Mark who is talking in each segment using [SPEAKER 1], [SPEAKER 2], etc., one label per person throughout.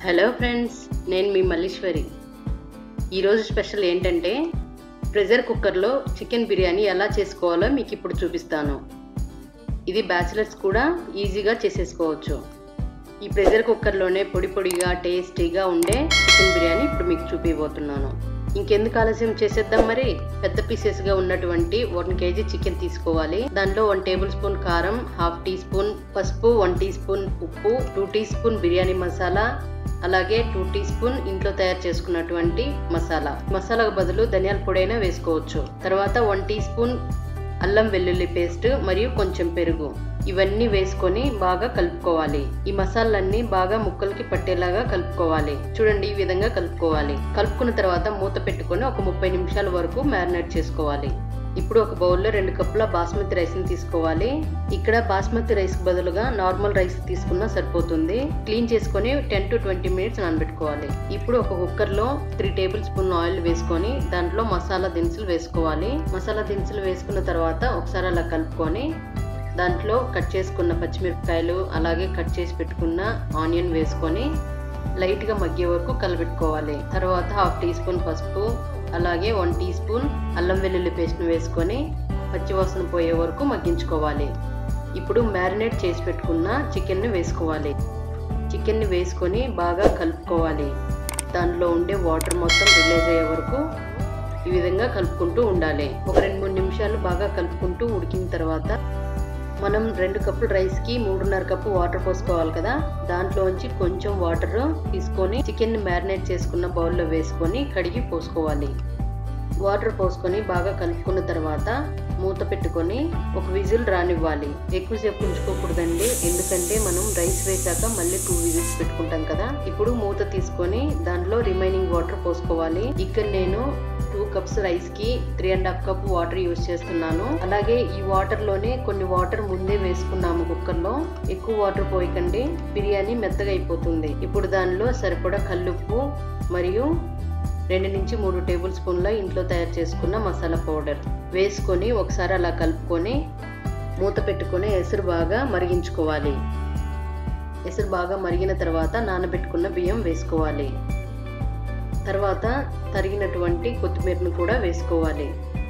[SPEAKER 1] hello friends నేను మీ మల్లీశ్వరి ఈరోజు special ఏంటంటే ప్రెషర్ కుక్కర్లో చికెన్ బిర్యానీ ఎలా చేసుకోవాలో మీకు ఇప్పుడు చూపిస్తాను ఇది బ్యాచిలర్స్ కూడా ఈజీగా చేసేసుకోవచ్చు ఈ ప్రెషర్ కుక్కర్లోనే పొడి పొడిగా టేస్టీగా ఉండే చికెన్ బిర్యానీ ఇప్పుడు మీకు చూపిపోతున్నాను ఇంకెందుకు ఆలస్యం చేసేద్దాం మరి పెద్ద పీసెస్గా ఉన్నటువంటి వన్ కేజీ చికెన్ తీసుకోవాలి దానిలో వన్ టేబుల్ స్పూన్ కారం హాఫ్ టీ స్పూన్ పసుపు వన్ టీ స్పూన్ ఉప్పు two teaspoon biryani masala అలాగే టూ టీ స్పూన్ ఇంట్లో తయారు చేసుకున్నటువంటి మసాలా మసాలాకు బదులు ధనియాల పొడైనా వేసుకోవచ్చు తర్వాత వన్ టీ స్పూన్ అల్లం వెల్లుల్లి పేస్ట్ మరియు కొంచెం పెరుగు ఇవన్నీ వేసుకొని బాగా కలుపుకోవాలి ఈ మసాలన్నీ బాగా ముక్కలకి పట్టేలాగా కలుపుకోవాలి చూడండి ఈ విధంగా కలుపుకోవాలి కలుపుకున్న తర్వాత మూత పెట్టుకొని ఒక ముప్పై నిమిషాల వరకు మ్యారినేట్ చేసుకోవాలి ఇప్పుడు ఒక బౌల్లో రెండు కప్పుల బాస్మతి రైస్ని తీసుకోవాలి ఇక్కడ బాస్మతి రైస్ బదులుగా నార్మల్ రైస్ తీసుకున్నా సరిపోతుంది క్లీన్ చేసుకొని టెన్ టు ట్వంటీ మినిట్స్ నానబెట్టుకోవాలి ఇప్పుడు ఒక కుక్కర్లో త్రీ టేబుల్ స్పూన్ ఆయిల్ వేసుకొని దాంట్లో మసాలా దినుసులు వేసుకోవాలి మసాలా దినుసులు వేసుకున్న తర్వాత ఒకసారి అలా కలుపుకొని దాంట్లో కట్ చేసుకున్న పచ్చిమిరపకాయలు అలాగే కట్ చేసి పెట్టుకున్న ఆనియన్ వేసుకొని లైట్గా మగ్గే వరకు కలబెట్టుకోవాలి తర్వాత హాఫ్ టీ స్పూన్ పసుపు అలాగే వన్ టీ స్పూన్ అల్లం వెల్లుల్లి పేస్ట్ను వేసుకొని పచ్చివాసన పోయే వరకు మగ్గించుకోవాలి ఇప్పుడు మ్యారినేట్ చేసి పెట్టుకున్న చికెన్ని వేసుకోవాలి చికెన్ని వేసుకొని బాగా కలుపుకోవాలి దానిలో ఉండే వాటర్ మొత్తం రిలీజ్ అయ్యే వరకు ఈ విధంగా కలుపుకుంటూ ఉండాలి ఒక రెండు మూడు నిమిషాలు బాగా కలుపుకుంటూ ఉడికిన తర్వాత మనం రెండు కప్పుల రైస్కి మూడున్నర కప్పు వాటర్ పోసుకోవాలి కదా దాంట్లోంచి కొంచెం వాటర్ తీసుకొని చికెన్ మ్యారినేట్ చేసుకున్న బౌల్లో వేసుకొని కడిగి పోసుకోవాలి వాటర్ పోసుకొని బాగా కలుపుకున్న తర్వాత మూత పెట్టుకొని ఒక విజిల్ రానివ్వాలి ఎక్కువసేపు ఉంచుకోకూడదండి ఎందుకంటే మనం రైస్ వేసాక మళ్ళీ టూ విజిల్స్ పెట్టుకుంటాం కదా ఇప్పుడు మూత తీసుకొని దాంట్లో రిమైనింగ్ వాటర్ పోసుకోవాలి ఇక్కడ నేను టూ కప్స్ రైస్ కి three and half cup water use చేస్తున్నాను అలాగే ఈ వాటర్ లోనే కొన్ని వాటర్ ముందే వేసుకున్నాము కుక్కర్ లో ఎక్కువ వాటర్ పోయకండి బిర్యానీ మెత్తగా అయిపోతుంది ఇప్పుడు దానిలో సరిపడా కల్లుప్పు మరియు రెండు నుంచి మూడు టేబుల్ స్పూన్ల ఇంట్లో తయారు చేసుకున్న మసాలా పౌడర్ వేసుకొని ఒకసారి అలా కలుపుకొని మూత పెట్టుకొని ఎసురు బాగా మరిగించుకోవాలి ఎసురు బాగా మరిగిన తర్వాత నానబెట్టుకున్న బియ్యం వేసుకోవాలి తర్వాత తరిగినటువంటి కొత్తిమీరను కూడా వేసుకోవాలి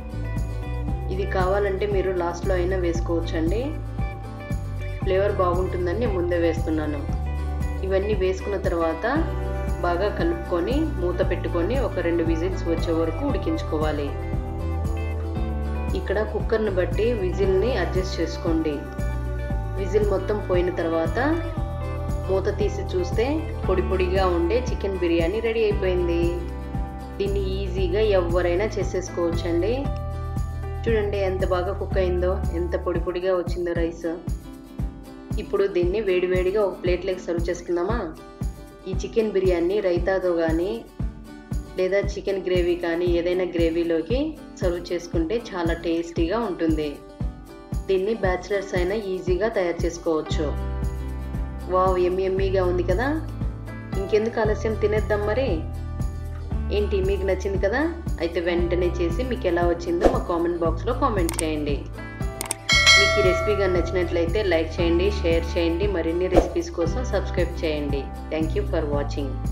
[SPEAKER 1] ఇది కావాలంటే మీరు లాస్ట్లో అయినా వేసుకోవచ్చండి ఫ్లేవర్ బాగుంటుందని నేను ముందే వేస్తున్నాను ఇవన్నీ వేసుకున్న తర్వాత బాగా కలుపుకొని మూత పెట్టుకొని ఒక రెండు విజిల్స్ వచ్చే వరకు ఉడికించుకోవాలి ఇక్కడ కుక్కర్ని బట్టి విజిల్ని అడ్జస్ట్ చేసుకోండి విజిల్ మొత్తం పోయిన తర్వాత మూత తీసి చూస్తే పొడి పొడిగా ఉండే చికెన్ బిర్యానీ రెడీ అయిపోయింది దీన్ని ఈజీగా ఎవరైనా చేసేసుకోవచ్చండి చూడండి ఎంత బాగా కుక్ అయిందో ఎంత పొడి పొడిగా వచ్చిందో రైస్ ఇప్పుడు దీన్ని వేడివేడిగా ఒక ప్లేట్లోకి సర్వ్ చేసుకుందామా ఈ చికెన్ బిర్యానీ రైతాతో కానీ లేదా చికెన్ గ్రేవీ కానీ ఏదైనా గ్రేవీలోకి సర్వ్ చేసుకుంటే చాలా టేస్టీగా ఉంటుంది దీన్ని బ్యాచిలర్స్ అయినా ఈజీగా తయారు చేసుకోవచ్చు వావ్ ఎమ్మి ఎమ్మీగా ఉంది కదా ఇంకెందుకు ఆలస్యం తినేద్దాం మరి ఏంటి మీకు నచ్చింది కదా అయితే వెంటనే చేసి మీకు ఎలా వచ్చిందో మా కామెంట్ బాక్స్లో కామెంట్ చేయండి మీకు ఈ రెసిపీ కానీ నచ్చినట్లయితే లైక్ చేయండి షేర్ చేయండి మరిన్ని రెసిపీస్ కోసం సబ్స్క్రైబ్ చేయండి థ్యాంక్ యూ ఫర్ వాచింగ్